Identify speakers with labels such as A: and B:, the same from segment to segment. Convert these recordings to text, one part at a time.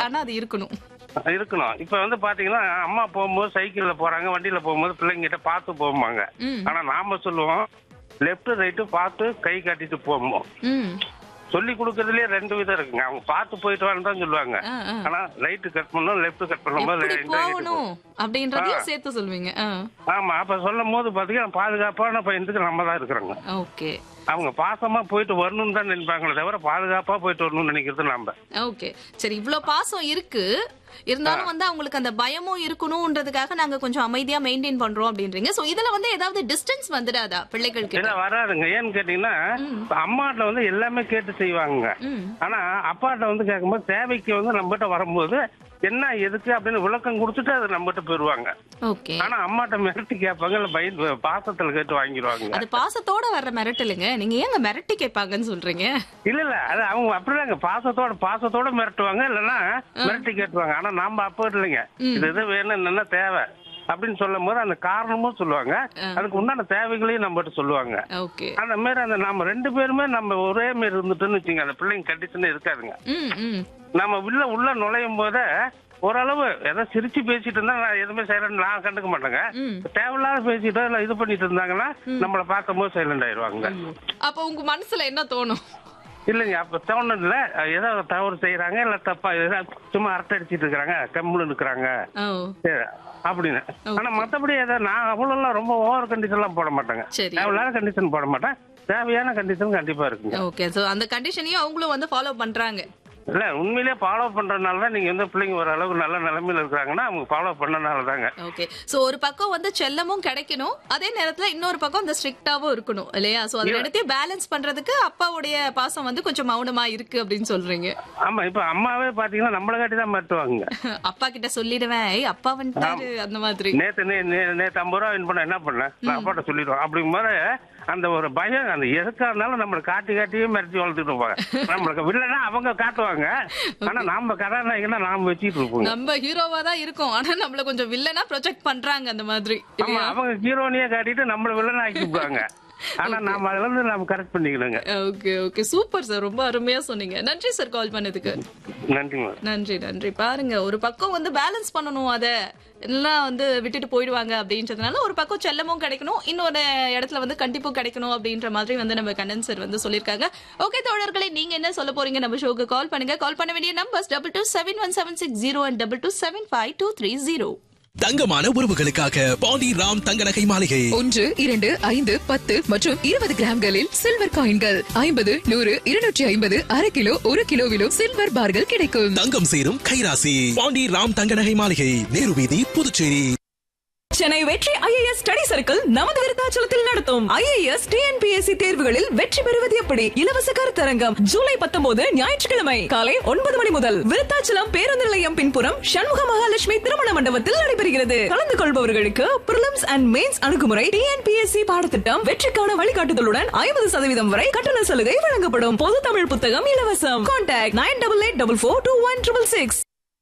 A: ஆனா அது இருக்கணும்
B: இருக்கணும் இப்ப வந்து பாத்தீங்கன்னா அம்மா போகும்போது சைக்கிள்ல போறாங்க வண்டியில போகும்போது பிள்ளைங்கிட்ட பார்த்து போவாங்க
A: ம்.
B: ஆனா நாம சொல்லுவோம் லெஃப்ட் ரைட்டு பார்த்து கை காட்டிட்டு போவோம்
A: ம்
B: சொல்லி கொடுக்கறதுலயே ரெண்டு விதம் இருக்குங்க அவங்க பார்த்து போயிட்டு வான்னு தான் சொல்லுவாங்க
A: ஆ, ஆ.
B: ஆனா ரைட்டு கட் பண்ணணும் லெஃப்ட் கட் பண்ணும்போது
A: எப்படி
B: இந்த right
A: போகணும் அப்படின்றதையும் சேர்த்து சொல்லுவீங்க
B: ஆமா அப்ப சொல்லும் போது பாத்தீங்கன்னா பாதுகாப்பான பையனுக்கு நம்ம தான் இருக்கிறோங்க
A: ஓகே
B: அவங்க பாசமா போயிட்டு வரணும்னு தான் நினைப்பாங்களே தவிர பாதுகாப்பா போயிட்டு வரணும்னு நினைக்கிறது நம்ம
A: ஓகே சரி இவ்ளோ பாசம் இருக்கு இருந்தாலும் வந்து அவங்களுக்கு அந்த பயமும் இருக்கணும்ன்றதுக்காக நாங்க கொஞ்சம் அமைதியா மெயின்டைன் பண்றோம் அப்படின்றீங்க சோ இதுல வந்து ஏதாவது டிஸ்டன்ஸ் வந்துடாதா பிள்ளைகள் கிட்ட
B: இல்ல வராதுங்க ஏன்னு கேட்டீங்கன்னா இப்ப அம்மாட்ட வந்து எல்லாமே கேட்டு செய்வாங்க
A: ம்
B: ஆனா அப்பாட்ட வந்து கேட்கும்போது தேவைக்கு வந்து நம்மகிட்ட வரும்போது என்ன எதுக்கு அப்படின்னு விளக்கம் கொடுத்துட்டு அது நம்மகிட்ட பெறுவாங்க
A: ஓகே
B: ஆனா அம்மாட்ட மிரட்டி கேட்பாங்க இல்ல பயந்து பாசத்துல கேட்டு வாங்கிடுவாங்க
A: அது பாசத்தோட வர்ற மிரட்டலுங்க நீங்க ஏங்க மிரட்டி கேட்பாங்கன்னு சொல்றீங்க
B: இல்ல இல்ல அது அவங்க அப்படிதாங்க பாசத்தோட பாசத்தோட மிரட்டுவாங்க இல்லைன்னா மிரட்டி கேட்டுவாங்க ஆனா நாம அப்ப இல்லைங்க இது இது வேணும் என்னென்ன தேவை அப்படின்னு சொல்லும் போது அந்த காரணமும் சொல்லுவாங்க அதுக்கு உண்டான தேவைகளையும் நம்மகிட்ட சொல்லுவாங்க
A: ஓகே
B: அந்த மாதிரி அந்த நம்ம ரெண்டு பேருமே நம்ம ஒரே மாதிரி இருந்துட்டோம்னு வச்சுங்க அந்த பிள்ளைங்க கண்டிஷனே இருக்காதுங்க
A: ம் ம்
B: நம்ம உள்ள உள்ள நுழையும் போதே ஓரளவு ஏதோ சிரிச்சு பேசிட்டு இருந்தா நான் எதுவுமே சைலண்ட் நான் கண்டுக்க மாட்டேங்க
A: ம்.
B: தேவையில்லாத பேசிட்டோ இல்ல இது பண்ணிட்டு இருந்தாங்கன்னா நம்மள பார்க்கும் போது சைலண்ட் ஆயிடுவாங்க
A: அப்ப உங்க மனசுல என்ன தோணும்
B: இல்லைங்க அப்ப தோணுதுல ஏதோ தவறு செய்யறாங்க இல்ல தப்பா ஏதோ சும்மா அரட்டை அடிச்சிட்டு இருக்கிறாங்க கம்முன்னு இருக்கிறாங்க
A: ஓ
B: சரி, அப்படின்னு ஆனா மத்தபடி ஏதோ நான் அவ்வளவு எல்லாம் ரொம்ப ஓவர் கண்டிஷன் எல்லாம் போட மாட்டேங்க
A: சரி.
B: தேவையில்லாத கண்டிஷன் போட மாட்டேன் தேவையான கண்டிஷன் கண்டிப்பா இருக்குங்க
A: ஓகே சோ அந்த கண்டிஷனையும் அவங்களும் வந்து ஃபாலோ பண்றாங்க
B: இல்ல உண்மையிலேயே ஃபாலோ பண்றதுனால தான் நீங்க வந்து பிள்ளைங்க ஒரு அளவுக்கு நல்ல நிலைமையில இருக்கிறாங்கன்னா அவங்க ஃபாலோ பண்ணனால தாங்க
A: ஓகே சோ ஒரு பக்கம் வந்து செல்லமும் கிடைக்கணும் அதே நேரத்துல இன்னொரு பக்கம் அந்த ஸ்ட்ரிக்டாவும் இருக்கணும் இல்லையா சோ அதை எடுத்து பேலன்ஸ் பண்றதுக்கு அப்பாவுடைய பாசம் வந்து கொஞ்சம் மௌனமா இருக்கு அப்படின்னு சொல்றீங்க
B: ஆமா இப்ப அம்மாவே பாத்தீங்கன்னா நம்மள காட்டி தான் மாட்டுவாங்க
A: அப்பா கிட்ட சொல்லிடுவேன் "ஏய், அப்பா வந்துட்டாரு அந்த மாதிரி
B: நேத்து நே- நே- நேத்து ஐம்பது ரூபா வின் பண்ண என்ன பண்ணேன் நான் அப்பாட்ட சொல்லிடுவேன் அப்படிங்கும் போது அந்த ஒரு பயம் அந்த எதுக்கா இருந்தாலும் நம்மளை காட்டி காட்டியே மிரட்டி வளர்த்துட்டு இருப்பாங்க நம்மளுக்கு வில்லனா அவங்க காட்டுவாங்க ஆனா நாம கதாநாயகனா நாம வச்சுட்டு இருப்போங்க
A: நம்ம ஹீரோவா தான் இருக்கோம் ஆனா நம்மள கொஞ்சம் வில்லனா ப்ரொஜெக்ட் பண்றாங்க அந்த மாதிரி
B: ஆமா
A: இல்லையா
B: அவங்க ஹீரோனியே காட்டிட்டு நம்மள வில்லனா ஆக்கிப்பாங்க ஆனா நாம அதுல இருந்து நாம கரெக்ட் பண்ணிக்கணுங்க
A: ஓகே ஓகே சூப்பர் சார் ரொம்ப அருமையா சொன்னீங்க நன்றி சார் கால் பண்ணதுக்கு
B: நன்றி மேடம்
A: நன்றி நன்றி பாருங்க ஒரு பக்கம் வந்து பேலன்ஸ் பண்ணணும் அத எல்லாம் வந்து விட்டுட்டு போயிடுவாங்க அப்படின்றதுனால ஒரு பக்கம் செல்லமும் கிடைக்கணும் இன்னொரு இடத்துல வந்து கண்டிப்பும் கிடைக்கணும் அப்படின்ற மாதிரி வந்து நம்ம கண்ணன் சார் வந்து சொல்லியிருக்காங்க ஓகே தோழர்களே நீங்க என்ன சொல்ல போறீங்க நம்ம ஷோக்கு கால் பண்ணுங்க கால் பண்ண வேண்டிய numbers double two seven one seven six zero and double two seven five two three zero
C: தங்கமான உறவுகளுக்காக பாண்டி ராம் தங்க நகை மாளிகை
D: ஒன்று இரண்டு ஐந்து பத்து மற்றும் இருபது கிராம்களில் சில்வர் காயின்கள் ஐம்பது நூறு இருநூற்றி ஐம்பது அரை கிலோ ஒரு கிலோவிலும் சில்வர் பார்கள் கிடைக்கும்
C: தங்கம் சேரும் கைராசி பாண்டி ராம் தங்க நகை மாளிகை நேரு வீதி புதுச்சேரி
E: சென்னை வெற்றி ஐஏஎஸ் ஸ்டடி சர்க்கிள் நமது விருத்தாச்சலத்தில் நடத்தும் ஐஏஎஸ் டிஎன்பிஎஸ்சி தேர்வுகளில் வெற்றி பெறுவது எப்படி இலவச கருத்தரங்கம் ஜூலை பத்தொன்பது ஞாயிற்றுக்கிழமை காலை ஒன்பது மணி முதல் விருத்தாச்சலம் பேருந்து நிலையம் பின்புறம் சண்முக மகாலட்சுமி திருமண மண்டபத்தில் நடைபெறுகிறது கலந்து கொள்பவர்களுக்கு பிரிலிம்ஸ் அண்ட் மெயின்ஸ் அணுகுமுறை டிஎன்பிஎஸ்சி பாடத்திட்டம் வெற்றிக்கான வழிகாட்டுதலுடன் ஐம்பது சதவீதம் வரை கட்டண சலுகை வழங்கப்படும் பொது தமிழ் புத்தகம் இலவசம் contact nine double eight double four two one triple six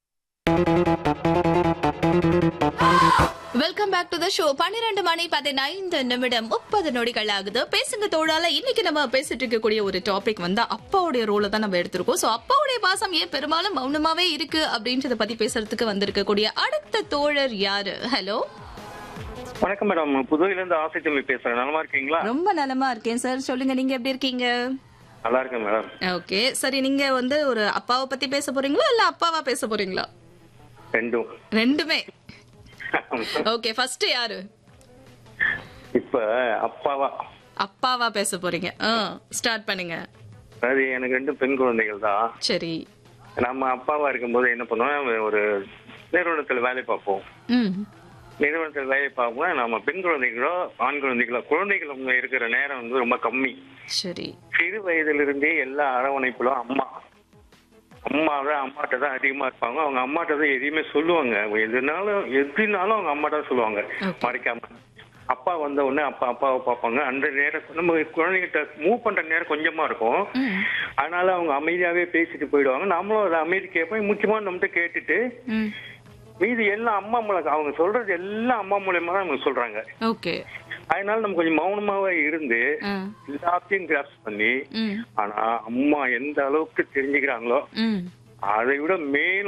A: welcome back to the show பன்னிரண்டு மணி பதினைந்து நிமிடம் முப்பது நொடிகள் ஆகுது பேசுங்க தோழால இன்னைக்கு நம்ம பேசிட்டு இருக்கக்கூடிய ஒரு டாபிக் வந்து அப்பாவுடைய ரோலை தான் நம்ம எடுத்திருக்கோம் சோ அப்பாவுடைய பாசம் ஏன் பெரும்பாலும் மௌனமாவே இருக்கு அப்படின்றத பத்தி பேசுறதுக்கு வந்திருக்கக்கூடிய அடுத்த தோழர் யாரு ஹலோ
F: வணக்கம் மேடம் புதுவையில இருந்து ஆசை தம்பி பேசுறேன் நலமா இருக்கீங்களா
A: ரொம்ப நலமா இருக்கேன் சார் சொல்லுங்க நீங்க எப்படி இருக்கீங்க
F: நல்லா இருக்கேன் மேடம்
A: ஓகே சரி நீங்க வந்து ஒரு அப்பாவை பத்தி பேச போறீங்களா இல்ல அப்பாவா பேச போறீங்களா
F: ரெண்டும்
A: ரெண்டுமே ஓகே ஃபர்ஸ்ட் யாரு
F: இப்ப அப்பாவா
A: அப்பாவா பேச போறீங்க ஸ்டார்ட் பண்ணுங்க
F: அதாவது எனக்கு ரெண்டு பெண் குழந்தைகள் தான்
A: சரி
F: நம்ம அப்பாவா இருக்கும்போது என்ன பண்ணுவோம் ஒரு நிறுவனத்துல வேலை பார்ப்போம்
A: ம்
F: நிறுவனத்தில் வேலை பார்ப்போம் நம்ம பெண் குழந்தைகளோ ஆண் குழந்தைகளோ குழந்தைகள் அவங்க இருக்கிற நேரம் வந்து ரொம்ப கம்மி
A: சரி
F: சிறு வயதிலிருந்தே எல்லா அரவணைப்பிலும் அம்மா அம்மா தான் அம்மாட்ட தான் அதிகமா இருப்பாங்க அவங்க அம்மாட்ட தான் எதையுமே சொல்லுவாங்க எதுனாலும் எதுனாலும் அவங்க அம்மாட்ட தான் சொல்லுவாங்க மறைக்காம அப்பா வந்த உடனே அப்பா அப்பாவை பார்ப்பாங்க அந்த நேரம் நம்ம குழந்தைகிட்ட மூவ் பண்ற நேரம் கொஞ்சமா இருக்கும் அதனால அவங்க அமைதியாவே பேசிட்டு போயிடுவாங்க நம்மளும் அதை அமைதி கேட்போம் முக்கியமா நம்மகிட்ட கேட்டுட்டு
A: ம்
F: மீதி எல்லாம் அம்மா மூலம் அவங்க சொல்றது எல்லாம் அம்மா மூலியமா தான் அவங்க சொல்றாங்க
A: ஓகே
F: அதனால நம்ம கொஞ்சம் மௌனமாவே இருந்து
A: ஆ
F: எல்லாத்தையும் கிராஸ் பண்ணி
A: ம்
F: ஆனா அம்மா எந்த அளவுக்கு தெரிஞ்சுக்கிறாங்களோ
A: ம்
F: அதை விட மேலும்